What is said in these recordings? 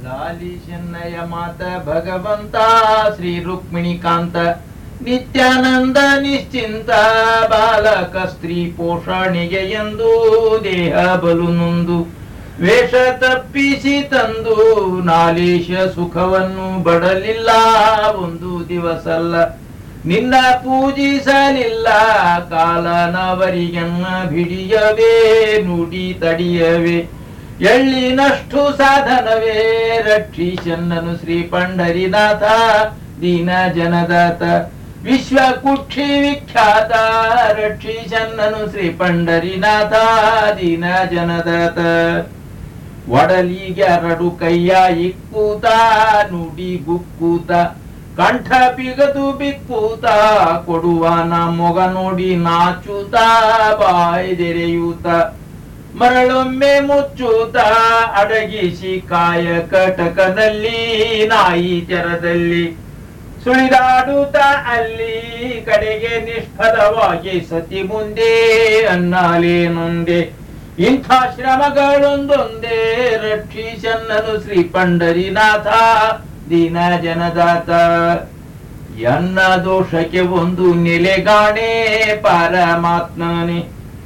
ಲಾಲಿ ಚೆನ್ನಯ ಮಾತ ಭಗವಂತ ಶ್ರೀ ರುಕ್ಮಿಣಿಕಾಂತ ನಿತ್ಯಾನಂದ ನಿಶ್ಚಿಂತ ಬಾಲಕ ಸ್ತ್ರೀ ಪೋಷಣೆಗೆ ಎಂದು ದೇಹ ಬಲು ನೊಂದು ವೇಷ ತಪ್ಪಿಸಿ ತಂದು ನಾಲೇಶ ಸುಖವನ್ನು ಬಡಲಿಲ್ಲ ಒಂದು ದಿವಸಲ್ಲ ನಿನ್ನ ಪೂಜಿಸಲಿಲ್ಲ ಕಾಲನವರಿಗೆನ್ನ ಬಿಡಿಯವೇ ನುಡಿ ತಡಿಯವೇ ಎಳ್ಳಿನಷ್ಟು ಸಾಧನವೇ ರಕ್ಷಿಸನ್ನನು ಶ್ರೀ ಪಂಡರಿನಾಥ ದೀನ ಜನದಾತ ವಿಶ್ವ ಕುಕ್ಷಿ ವಿಖ್ಯಾತ ರಕ್ಷಿಸನ್ನನು ಶ್ರೀ ಪಂಡರಿನಾಥ ದೀನ ಜನದಾತ ಒಡಲಿಗೆ ಎರಡು ಕೈಯ ಇಕ್ಕೂತ ನುಡಿ ಗುಕ್ಕೂತ ಕಂಠ ಬಿಗದು ಬಿಕ್ಕೂತ ಕೊಡುವನ ಮೊಗ ನೋಡಿ ನಾಚೂತ ಬಾಯ್ದೆರೆಯೂತ ಮರಳೊಮ್ಮೆ ಮುಚ್ಚೂತ ಅಡಗಿಸಿ ಕಾಯ ಕಟಕನಲ್ಲಿ ನಾಯಿ ತೆರದಲ್ಲಿ ಸುಳಿದಾಡುತ್ತ ಅಲ್ಲಿ ಕಡೆಗೆ ನಿಷ್ಫಲವಾಗಿ ಸತಿ ಮುಂದೆ ಅನ್ನಲೇನೊಂದೆ ಇಂಥ ಶ್ರಮಗಳೊಂದೊಂದೇ ರಕ್ಷಿಸನ್ನನು ಶ್ರೀ ಪಂಡರಿನಾಥ ದೀನ ಜನದಾತ ಎನ್ನ ದೋಷಕ್ಕೆ ಒಂದು ನೆಲೆಗಾಣೆ ಪರಮಾತ್ಮನೇ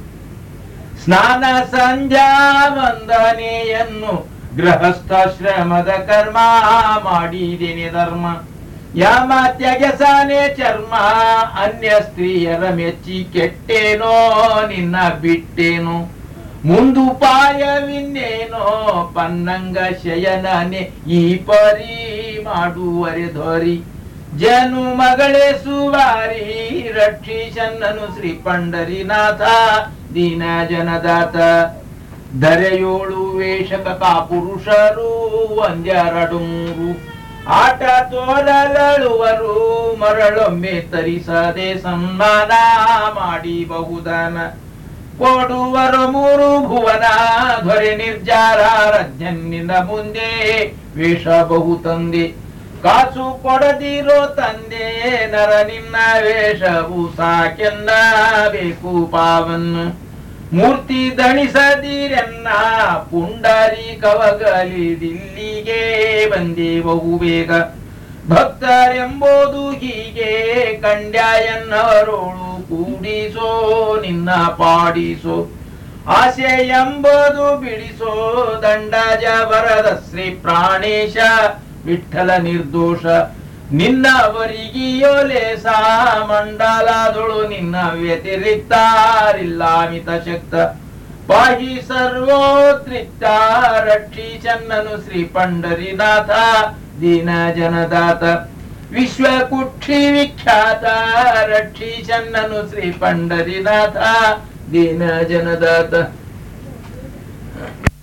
ಸ್ನಾನ ಸಂಧ್ಯಾ ವಂದನೆಯನ್ನು ಗೃಹಸ್ಥಾಶ್ರಮದ ಕರ್ಮ ಮಾಡಿದ್ದೇನೆ ಧರ್ಮ ಯಾಮ ತ್ಯಜಸಾನೆ ಚರ್ಮ ಅನ್ಯ ಸ್ತ್ರೀಯರ ಮೆಚ್ಚಿ ಕೆಟ್ಟೇನೋ ನಿನ್ನ ಬಿಟ್ಟೇನೋ ಮುಂದುಪಾಯವಿನ್ನೇನೋ ಪನ್ನಂಗ ಶಯನನೆ ಈ ಪರಿ ಮಾಡುವರೆ ಧೋರಿ ಜನು ಮಗಳೇ ಸುವಾರಿ ರಕ್ಷಿಸನ್ನನು ಶ್ರೀ ಪಂಡರಿನಾಥ ದೀನ ಜನದಾತ ಧರೆಯೋಳು ವೇಷಕ ಪುರುಷರು ಒಂದೆರಡು ಮೂರು ಆಟ ತೋರಲಳುವರು ಮರಳೊಮ್ಮೆ ತರಿಸದೆ ಸನ್ಮಾನ ಮಾಡಿ ಬಹುದಾನ ಕೊಡುವರು ಮೂರು ಭುವನ ಧ್ವರೆ ನಿರ್ಜಾರ ರಜ್ಜನ್ನಿನ ಮುಂದೆ ವೇಷ ಬಹು ತಂದೆ ಕಾಸು ಕೊಡದಿರೋ ತಂದೆ ನರ ನಿನ್ನ ವೇಷವು ಸಾಕೆನ್ನ ಬೇಕು ಪಾವನ್ ಮೂರ್ತಿ ದಣಿಸದಿರೆನ್ನ ಪುಂಡರಿ ಕವಗಲಿದಿಲ್ಲಿಗೆ ಬಂದೆ ಬಹು ಬೇಗ ಭಕ್ತರೆಂಬುದು ಹೀಗೆ ಕಂಡ್ಯಾಯನ್ನವರೋಳು ಕೂಡಿಸೋ ನಿನ್ನ ಪಾಡಿಸೋ ಆಸೆ ಎಂಬುದು ಬಿಡಿಸೋ ದಂಡಜ ವರದ ಶ್ರೀ ಪ್ರಾಣೇಶ ವಿಠಲ ನಿರ್ದೋಷ ನಿನ್ನವರಿಗಿಯೋಲೇಸ ಮಂಡಲದೊಳು ನಿನ್ನ ವ್ಯತಿರಿಕ್ತಾರಿಲ್ಲಾಮಿತ ಶಕ್ತ ಪಾಹಿ ಸರ್ವೋದ್ರಿಕ್ತ ರಕ್ಷಿಸನ್ನನು ಶ್ರೀ ಪಂಡರಿನಾಥ ದೀನ ಜನದಾತ ವಿಶ್ವ ಕುಕ್ಷಿ ವಿಖ್ಯಾತ ರಕ್ಷಿಸನ್ನನು ಶ್ರೀ ಪಂಡರಿನಾಥ ದೀನ ಜನದಾತ